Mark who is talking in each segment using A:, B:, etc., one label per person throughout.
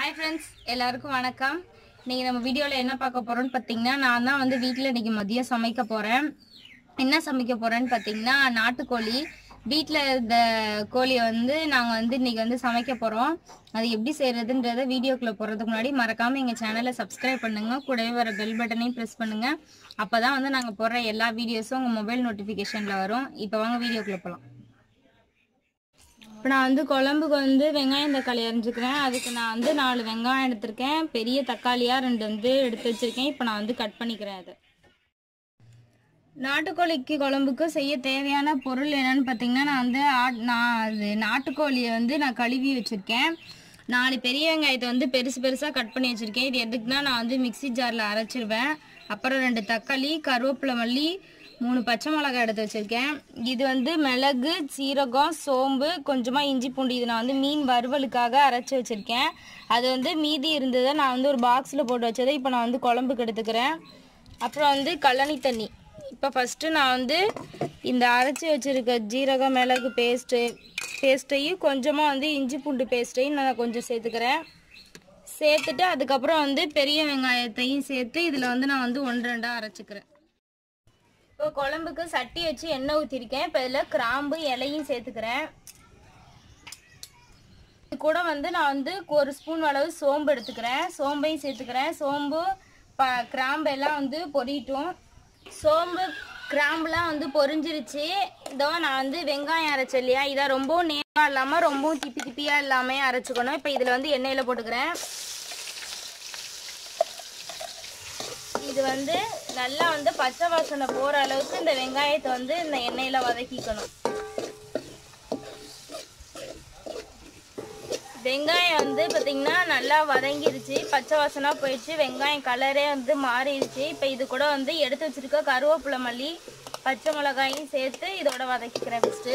A: hi friends எல்லாருக்கும் வணக்கம் இன்னைக்கு நம்ம வீடியோவில் என்ன பார்க்க போறோம்னு பார்த்தீங்கன்னா நான் தான் வந்து வீட்டில் இன்னைக்கு மதியம் சமைக்க போறேன் என்ன சமைக்க போறேன்னு பார்த்தீங்கன்னா நாட்டுக்கோழி வீட்டில் இருந்த கோழியை வந்து நாங்கள் வந்து இன்னைக்கு வந்து சமைக்க போகிறோம் அது எப்படி செய்யறதுன்றத வீடியோக்குள்ளே போகிறதுக்கு முன்னாடி மறக்காமல் எங்கள் சேனலை சப்ஸ்கிரைப் பண்ணுங்க கூடவே வர பெல் பட்டனையும் ப்ரெஸ் பண்ணுங்க அப்போ தான் வந்து நாங்கள் போடுற எல்லா வீடியோஸும் உங்கள் மொபைல் நோட்டிஃபிகேஷனில் வரும் இப்போ வாங்க வீடியோக்குள்ளே போகலாம் இப்போ நான் வந்து குழம்புக்கு வந்து வெங்காயம் தக்காளி அரிஞ்சுக்கிறேன் அதுக்கு நான் வந்து நாலு வெங்காயம் எடுத்திருக்கேன் பெரிய தக்காளியாக ரெண்டு வந்து எடுத்து வச்சிருக்கேன் இப்போ நான் வந்து கட் பண்ணிக்கிறேன் அதை நாட்டுக்கோழிக்கு குழம்புக்கு செய்ய தேவையான பொருள் என்னன்னு பார்த்தீங்கன்னா நான் வந்து ஆட்- நான் அது நாட்டுக்கோழியை வந்து நான் கழுவி வச்சுருக்கேன் நாலு பெரிய வெங்காயத்தை வந்து பெருசு பெருசாக கட் பண்ணி வச்சுருக்கேன் இது எதுக்குன்னா நான் வந்து மிக்ஸி ஜாரில் அரைச்சிருவேன் அப்புறம் ரெண்டு தக்காளி கருவேப்பிலை மல்லி மூணு பச்சை மிளகாய் எடுத்து வச்சுருக்கேன் இது வந்து மிளகு சீரகம் சோம்பு கொஞ்சமாக இஞ்சி பூண்டு இது நான் வந்து மீன் வறுவலுக்காக அரைச்சி வச்சுருக்கேன் அது வந்து மீதி இருந்ததை நான் வந்து ஒரு பாக்ஸில் போட்டு வச்சதை இப்போ நான் வந்து குழம்புக்கு எடுத்துக்கிறேன் அப்புறம் வந்து கழனி தண்ணி இப்போ ஃபஸ்ட்டு நான் வந்து இந்த அரைச்சி வச்சுருக்க ஜீரகம் மிளகு பேஸ்ட்டு பேஸ்ட்டையும் கொஞ்சமாக வந்து இஞ்சி பூண்டு பேஸ்ட்டையும் நான் கொஞ்சம் சேர்த்துக்கிறேன் சேர்த்துட்டு அதுக்கப்புறம் வந்து பெரிய வெங்காயத்தையும் சேர்த்து இதில் வந்து நான் வந்து ஒன்று ரெண்டாக அரைச்சிக்கிறேன் இப்போ குழம்புக்கு சட்டி வச்சு எண்ணெய் ஊற்றிருக்கேன் இப்போ இதில் கிராம்பு இலையும் சேர்த்துக்கிறேன் இது கூட வந்து நான் வந்து ஒரு ஸ்பூன் அளவு சோம்பு எடுத்துக்கிறேன் சோம்பையும் சேர்த்துக்கிறேன் சோம்பு ப கிராம்பு எல்லாம் வந்து பொரியட்டும் சோம்பு கிராம்புலாம் வந்து பொரிஞ்சிருச்சு இதோ நான் வந்து வெங்காயம் அரைச்சேன் இல்லையா இதை ரொம்பவும் நேராக இல்லாமல் ரொம்பவும் திப்பி திப்பியாக இல்லாமல் அரைச்சிக்கணும் இப்போ இதில் வந்து எண்ணெயில் போட்டுக்கிறேன் இது வந்து நல்லா வந்து பச்சை வாசனை போகிற அளவுக்கு இந்த வெங்காயத்தை வந்து இந்த எண்ணெயில் வதக்கிக்கணும் வெங்காயம் வந்து பார்த்தீங்கன்னா நல்லா வதங்கிருச்சு பச்சை வாசனா போயிடுச்சு வெங்காயம் கலரே வந்து மாறிடுச்சு இப்போ இது கூட வந்து எடுத்து வச்சிருக்க கருவேப்பிலை மல்லி பச்சை மிளகாயும் சேர்த்து இதோட வதக்கிக்கிறேன் ஃபஸ்ட்டு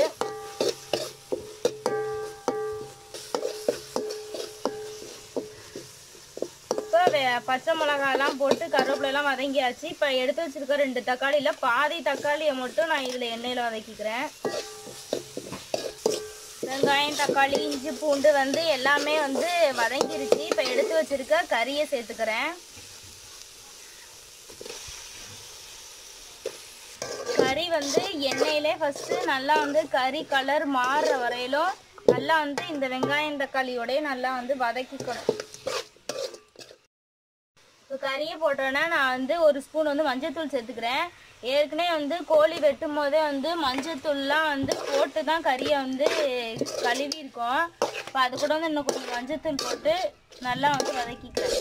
A: இப்போ வெ- பச்சை மிளகாலாம் போட்டு கருவேப்பிலைலாம் வதங்கியாச்சு இப்போ எடுத்து வச்சிருக்க ரெண்டு தக்காளியில் பாதி தக்காளியை மட்டும் நான் இதில் எண்ணெயில் வதக்கிக்கிறேன் வெங்காயம் தக்காளி இஞ்சி பூண்டு வந்து எல்லாமே வந்து வதங்கிருச்சு இப்போ எடுத்து வச்சிருக்க கறியை சேர்த்துக்கிறேன் கறி வந்து எண்ணெயிலே ஃபஸ்ட்டு நல்லா வந்து கறி கலர் மாறுற வரையிலும் நல்லா வந்து இந்த வெங்காயம் தக்காளியோடய நல்லா வந்து வதக்கிக்கணும் இப்போ கறியை போட்டோன்னா நான் வந்து ஒரு ஸ்பூன் வந்து மஞ்சத்தூள் சேர்த்துக்கிறேன் ஏற்கனவே வந்து கோழி வெட்டும் போதே வந்து மஞ்சத்தூள்லாம் வந்து போட்டு தான் கறியை வந்து கழுவி இருக்கோம் இப்போ அது கூட வந்து இன்னும் கொஞ்சம் மஞ்சத்தூள் போட்டு நல்லா வந்து வதக்கிக்கிறேன்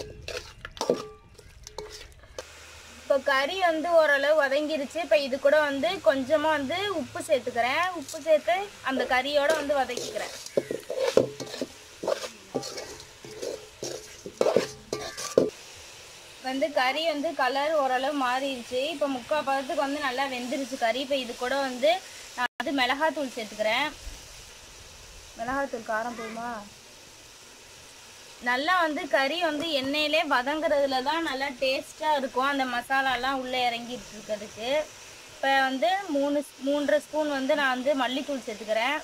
A: இப்போ கறி வந்து ஓரளவு வதங்கிருச்சு இப்போ இது கூட வந்து கொஞ்சமாக வந்து உப்பு சேர்த்துக்கிறேன் உப்பு சேர்த்து அந்த கறியோட வந்து வதக்கிக்கிறேன் வந்து கறி வந்து கலர் ஓரளவு மாறிடுச்சு இப்போ முக்கால் பதத்துக்கு வந்து நல்லா வெந்துருச்சு கறி இப்போ இது கூட வந்து நான் வந்து மிளகாத்தூள் சேர்த்துக்கிறேன் மிளகாத்தூள் காரம் போதுமா நல்லா வந்து கறி வந்து எண்ணெயிலே வதங்குறதுல தான் நல்லா டேஸ்ட்டாக இருக்கும் அந்த மசாலாலாம் உள்ளே இறங்கிட்டு இருக்கிறதுக்கு இப்போ வந்து மூணு மூன்றரை ஸ்பூன் வந்து நான் வந்து மல்லித்தூள் சேர்த்துக்கிறேன்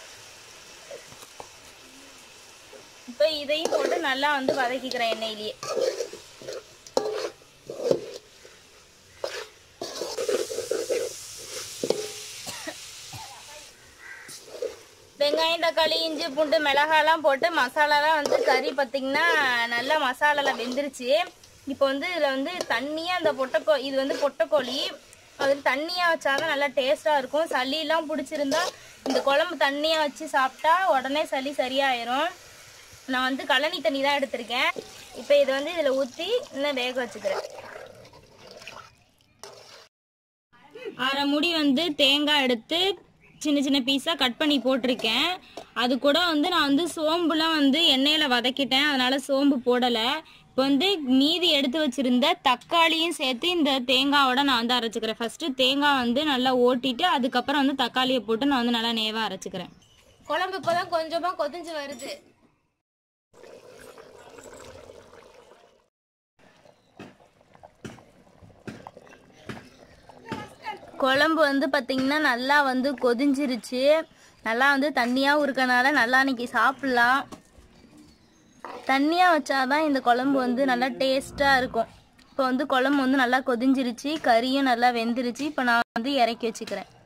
A: இப்போ இதையும் போட்டு நல்லா வந்து வதக்கிக்கிறேன் எண்ணெயிலேயே வெங்காயம் தக்காளி இஞ்சி பூண்டு மிளகாலாம் போட்டு மசாலாலாம் வந்து கறி பார்த்திங்கன்னா நல்லா மசாலாலாம் வெந்துருச்சு இப்போ வந்து இதில் வந்து தண்ணியாக அந்த பொட்டைக்கோ இது வந்து பொட்டைக்கோழி அது தண்ணியாக வச்சாதான் நல்லா டேஸ்ட்டாக இருக்கும் சளியெல்லாம் பிடிச்சிருந்தா இந்த குழம்பு தண்ணியாக வச்சு சாப்பிட்டா உடனே சளி சரியாயிரும் நான் வந்து கழனி தண்ணி தான் எடுத்திருக்கேன் இப்போ இதை வந்து இதில் ஊற்றி இன்னும் வேக வச்சுக்கிறேன் அரை முடி வந்து தேங்காய் எடுத்து சின்ன சின்ன பீஸாக கட் பண்ணி போட்டிருக்கேன் அது கூட வந்து நான் வந்து சோம்புலாம் வந்து எண்ணெயில் வதக்கிட்டேன் அதனால சோம்பு போடலை இப்போ வந்து மீதி எடுத்து வச்சிருந்த தக்காளியும் சேர்த்து இந்த தேங்காவோட நான் வந்து அரைச்சிக்கிறேன் ஃபர்ஸ்ட் தேங்காய் வந்து நல்லா ஓட்டிட்டு அதுக்கப்புறம் வந்து தக்காளியை போட்டு நான் வந்து நல்லா நேவாக அரைச்சிக்கிறேன்
B: குழம்பு இப்பதான் கொஞ்சமா கொதிஞ்சு வருது
A: குழம்பு வந்து பார்த்திங்கன்னா நல்லா வந்து கொதிஞ்சிருச்சு நல்லா வந்து தண்ணியாகவும் இருக்கனால நல்லா இன்னைக்கு சாப்பிட்லாம் தண்ணியாக வச்சாதான் இந்த குழம்பு வந்து நல்லா டேஸ்ட்டாக இருக்கும் இப்போ வந்து குழம்பு வந்து நல்லா கொதிஞ்சிருச்சு கறியும் நல்லா வெந்துருச்சு இப்போ நான் வந்து இறக்கி வச்சுக்கிறேன்